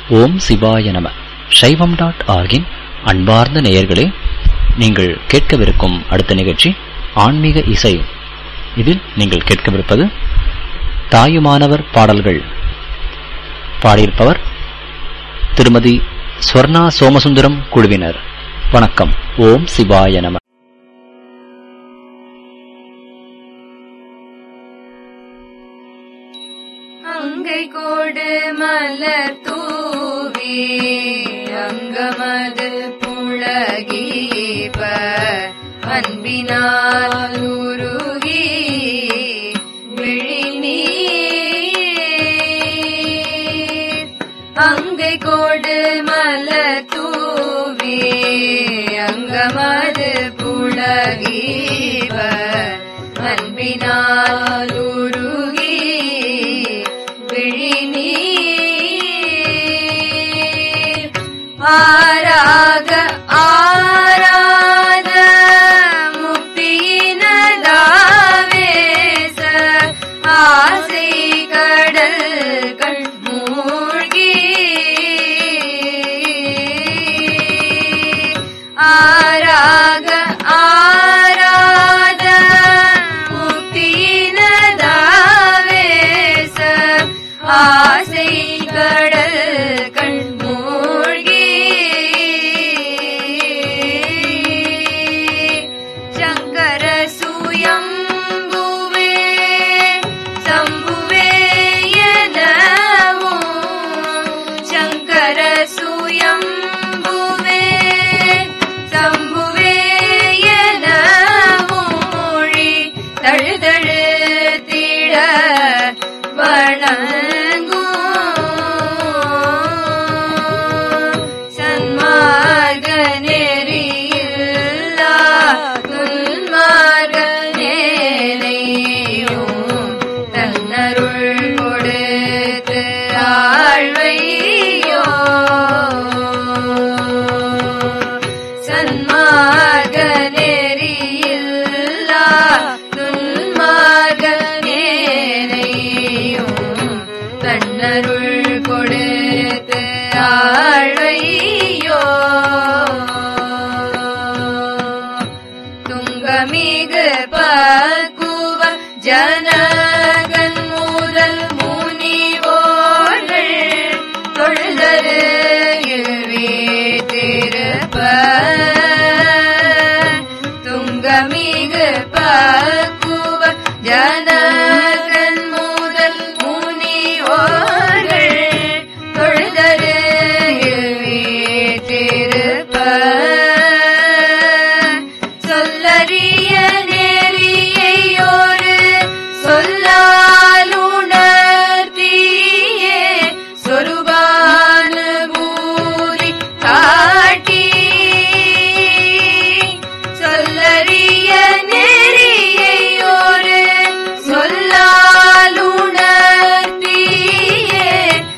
ஓம் சிவாய நம சைவம் டாட் ஆர்கின் அன்பார்ந்த நேயர்களே நீங்கள் கேட்கவிருக்கும் அடுத்த நிகழ்ச்சி ஆன்மீக இசை இதில் நீங்கள் கேட்கவிருப்பது தாயுமானவர் பாடல்கள் பாடியிருப்பவர் திருமதி ஸ்வர்ணா சோமசுந்தரம் குழுவினர் வணக்கம் ஓம் சிவாய நம அங்கை கோடு மலர் தூவி அங்கமது புழகீப அன்பினால் உருகி விழிநீர் அங்கை கோடு மலர் தூவி அங்கமது புழகீப அன்பினால் உருகி விழிநீர் ஆராக ஆராத முக்தியினதாவேச ஆசை கடல் கண் மூழ்கி ஆராக ஆராத முக்தியினதாவேச ஆசை கடல் கண் மூழ்கி சங்கர சுயம்புவே சம்புவே எனவும் சங்கர சுயம்புவே சம்புவே எனவும் மொழி தழுதழு திட வணங்கும் சன்மார்க நெறியில்லா துன்மார்க நேனையும் தன்னருள் கொடுத்து ஆழ்வையோ சன்மார்க நெறியில்லா துன்மார்க நேனையும் தன்னருள் கொடுத்து ஆழ்வையோ துங்கமிகு பக்குவ ஜனகன் முதல் முனிவோர்கள் தொழுதரு வீட்டிருப்ப துங்கமிகு பக்குவ ஜனகன் முதல் முனிவோர்கள் தொழுதரு வீட்டிருப்ப சொல்லறிய நெறியையோரு சொல்லாலுணர்த்தியே சொருபானுபூதி காட்டி சொல்லறிய நெறியையோரு சொல்லாலுணர்த்தியே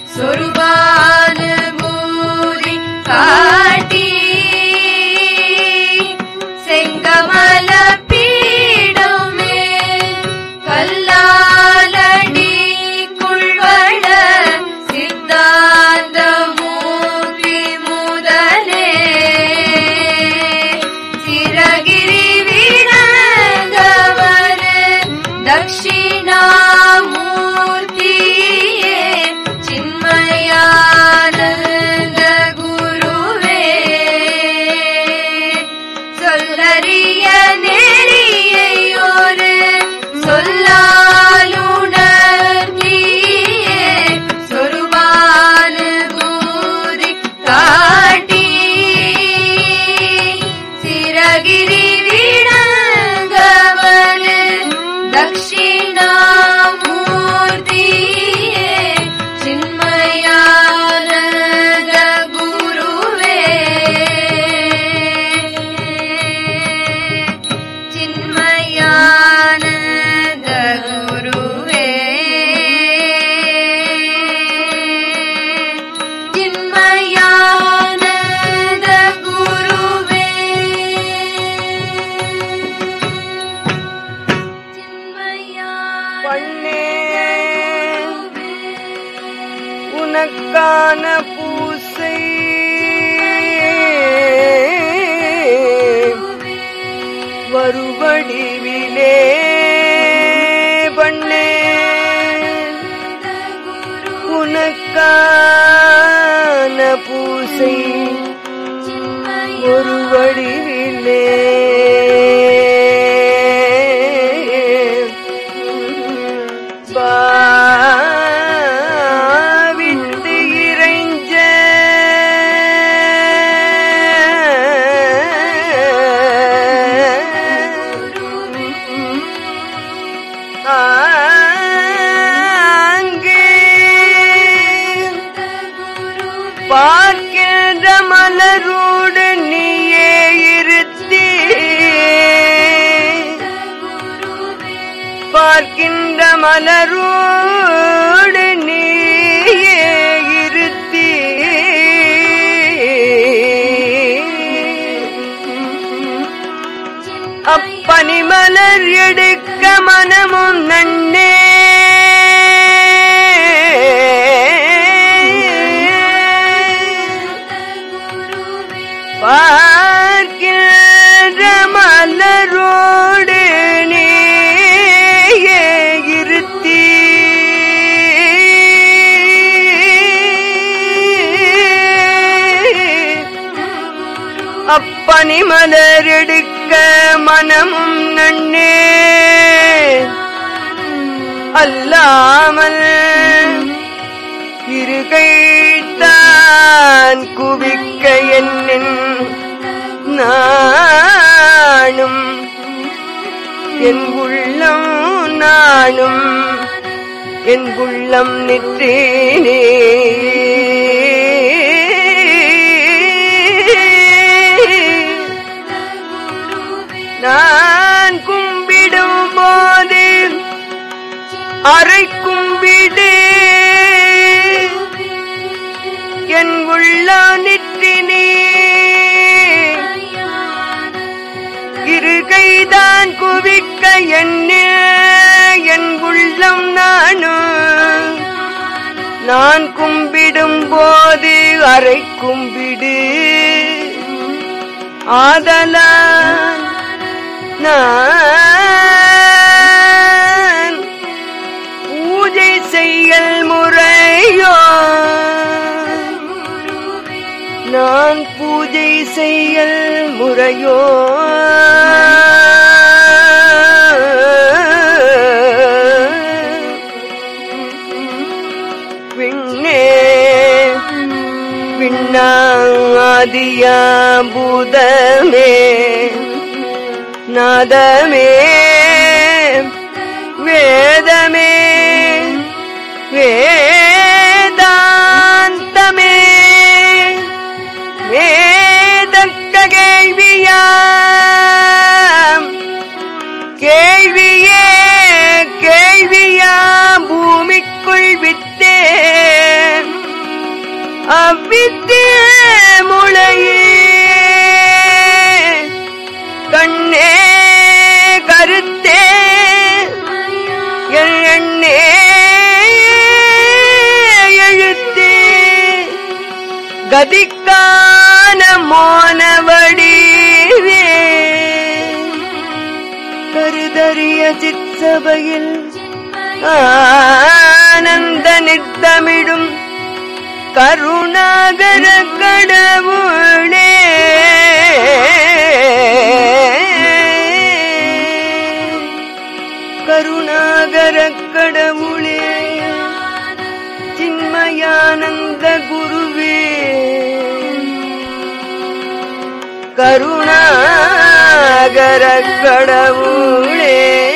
சொருபானுபூதி காட்டி செங்கமல பீடமே கல்லாலடி குள்வட சித்தாந்த மூர்த்தி முதலே சிரகிரி வீணங்கவர் தட்சிணாமூர்த்தியே சின்மயானந்த குருவே சொல்லறிய நெறியையோரு சொல்லாலுணர்த்தியே சொருபானுபூதி காட்டி சிரகிரி வீணங்கவர் தட்சிணாமூர்த்தியே சின்மயானந்த குருவே சின்மயானந்த குருவே சின்மயானந்த குருவே பண்ணே குருவே உனக்கான பூ பூசை ஒரு வடிவிலே பாவிட்டு இறைஞ்ச ஆங்கே பார்க்கின்ற மலரோடு நீயே இருத்தி பார்க்கின்ற மலரோடு நீயே இருத்தி அப்பனி மலர் எடுக்க மனமும் நன்னே பார்க்கின்ற மலரோடு நீயே இருத்தி அப்பனி மலர் எடுக்க மனமும் நன்னே அல்லாமல் இருகைத்தான் குவிக்க என்னின் நானும் என் உள்ளம் நானும் என் உள்ளம் நிற்றேனே நான் கும்பிடும் போது அரை கும்பிடு என் உள்ள நிற்றினே இருகைதான் குவிக்க என்ன என் உள்ளம் நானும் நான் கும்பிடும் போது அரை கும்பிடு ஆதலால் நான் பூஜை செய்யல் முறையோ நான் பூஜை செய்யல் முறையோ விண்ணே விண்ணாதியாபூதமே நாதமே வேதமே வேதாந்தமே வேதக்க கேள்வியாம் கேள்வியே கேள்வியாம் பூமிக்குள் வித்தே அவ்வித்தே முளையே கண்ணே கருத்தே என் எண்ணே எழுத்தே கதிக்கான மோனவடிவே கருதறிய சிற்சபையில் ஆனந்த நித்தமிடும் கருணாகர கடவுளே கருணாகர கடவுளே சின்மயானந்த குருவே கருணாகர கடவுளே